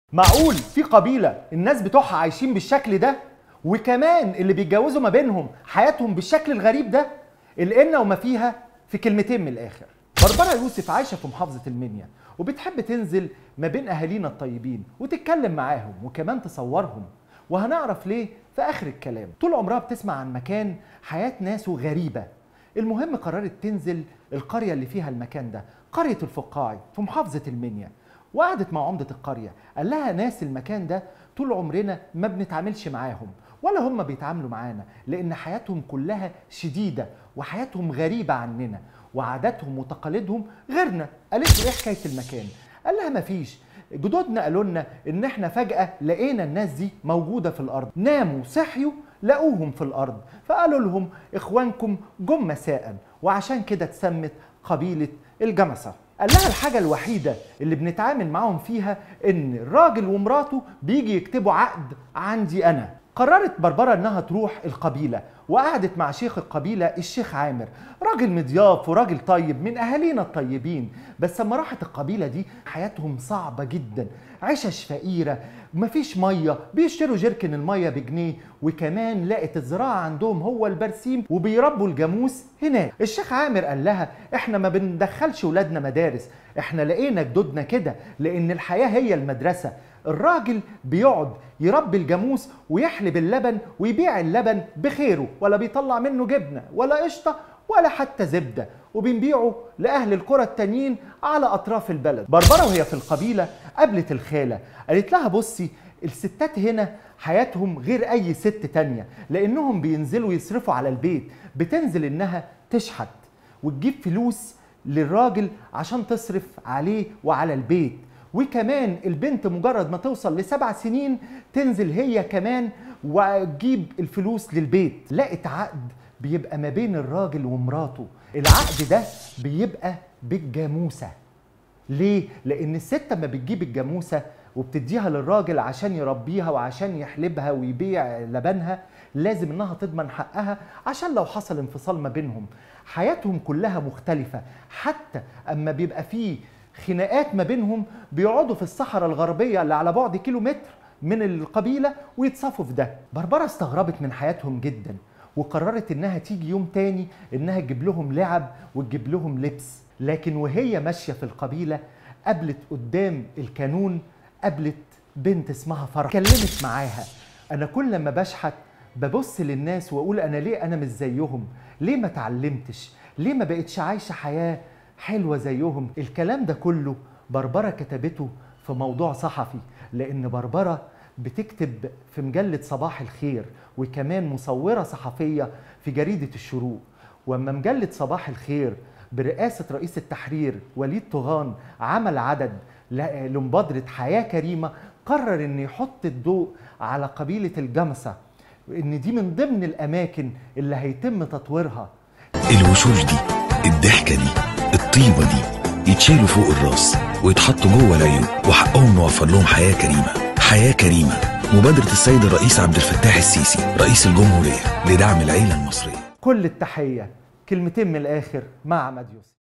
معقول في قبيلة الناس بتوعها عايشين بالشكل ده وكمان اللي بيتجوزوا ما بينهم حياتهم بالشكل الغريب ده القلة وما فيها في كلمتين من الآخر بربرة يوسف عايشة في محافظة المنيا وبتحب تنزل ما بين أهالينا الطيبين وتتكلم معاهم وكمان تصورهم وهنعرف ليه في آخر الكلام طول عمرها بتسمع عن مكان حياة ناسه غريبة المهم قررت تنزل القرية اللي فيها المكان ده قرية الفقاعي في محافظة المنيا وقعدت مع عمدة القرية قال لها ناس المكان ده طول عمرنا ما بنتعاملش معاهم ولا هم بيتعاملوا معانا لأن حياتهم كلها شديدة وحياتهم غريبة عننا وعاداتهم وتقاليدهم غيرنا قالت له ايه حكاية المكان قال لها مفيش جدودنا قالوا لنا ان احنا فجأة لقينا الناس دي موجودة في الارض ناموا صحيوا لقوهم في الارض فقالوا لهم اخوانكم جم مساء وعشان كده اتسمت قبيلة الجمسة قال لها الحاجة الوحيدة اللي بنتعامل معاهم فيها ان الراجل ومراته بيجي يكتبوا عقد عندي انا قررت بربرة انها تروح القبيلة وقعدت مع شيخ القبيلة الشيخ عامر راجل مضياف وراجل طيب من اهالينا الطيبين بس لما راحت القبيلة دي حياتهم صعبة جدا عشش فقيرة مفيش مية بيشتروا جركن المية بجنيه وكمان لقت الزراعة عندهم هو البرسيم وبيربوا الجاموس هناك الشيخ عامر قال لها احنا ما بندخلش ولادنا مدارس احنا لقينا جدودنا كده لان الحياة هي المدرسة الراجل بيقعد يربي الجاموس ويحلب اللبن ويبيع اللبن بخيره ولا بيطلع منه جبنة ولا قشطة ولا حتى زبدة وبنبيعه لأهل القرى التانيين على أطراف البلد بربرة وهي في القبيلة قابلت الخالة قالت لها بصي الستات هنا حياتهم غير أي ست تانية لأنهم بينزلوا يصرفوا على البيت بتنزل إنها تشحت وتجيب فلوس للراجل عشان تصرف عليه وعلى البيت وكمان البنت مجرد ما توصل لسبع سنين تنزل هي كمان وتجيب الفلوس للبيت لقت عقد بيبقى ما بين الراجل ومراته العقد ده بيبقى بالجاموسة ليه؟ لأن الست لما بتجيب الجاموسة وبتديها للراجل عشان يربيها وعشان يحلبها ويبيع لبنها لازم انها تضمن حقها عشان لو حصل انفصال ما بينهم حياتهم كلها مختلفة حتى اما بيبقى فيه خناقات ما بينهم بيقعدوا في الصحراء الغربية اللي على بعد كيلو متر من القبيلة ويتصافوا في ده بربرة استغربت من حياتهم جدا وقررت انها تيجي يوم تاني انها تجيب لهم لعب وتجيب لهم لبس لكن وهي ماشية في القبيلة قابلت قدام الكانون قابلت بنت اسمها فرح كلمت معاها انا كل ما بشحت ببص للناس واقول انا ليه انا مش زيهم ليه ما اتعلمتش ليه ما بقتش عايشة حياة حلوة زيهم الكلام ده كله بربرة كتبته في موضوع صحفي لأن بربرة بتكتب في مجلة صباح الخير وكمان مصورة صحفية في جريدة الشروق وأما مجلة صباح الخير برئاسة رئيس التحرير وليد طغان عمل عدد لمبادرة حياة كريمة قرر أن يحط الضوء على قبيلة الجمسة ان دي من ضمن الاماكن اللي هيتم تطويرها الوشوش دي الضحكه دي الطيبه دي يتشالوا فوق الراس ويتحطوا جوه العيون وحقهم نوفر لهم حياه كريمه حياه كريمه مبادره السيد الرئيس عبد الفتاح السيسي رئيس الجمهوريه لدعم العيله المصريه كل التحيه كلمتين من الاخر مع عماد يوسف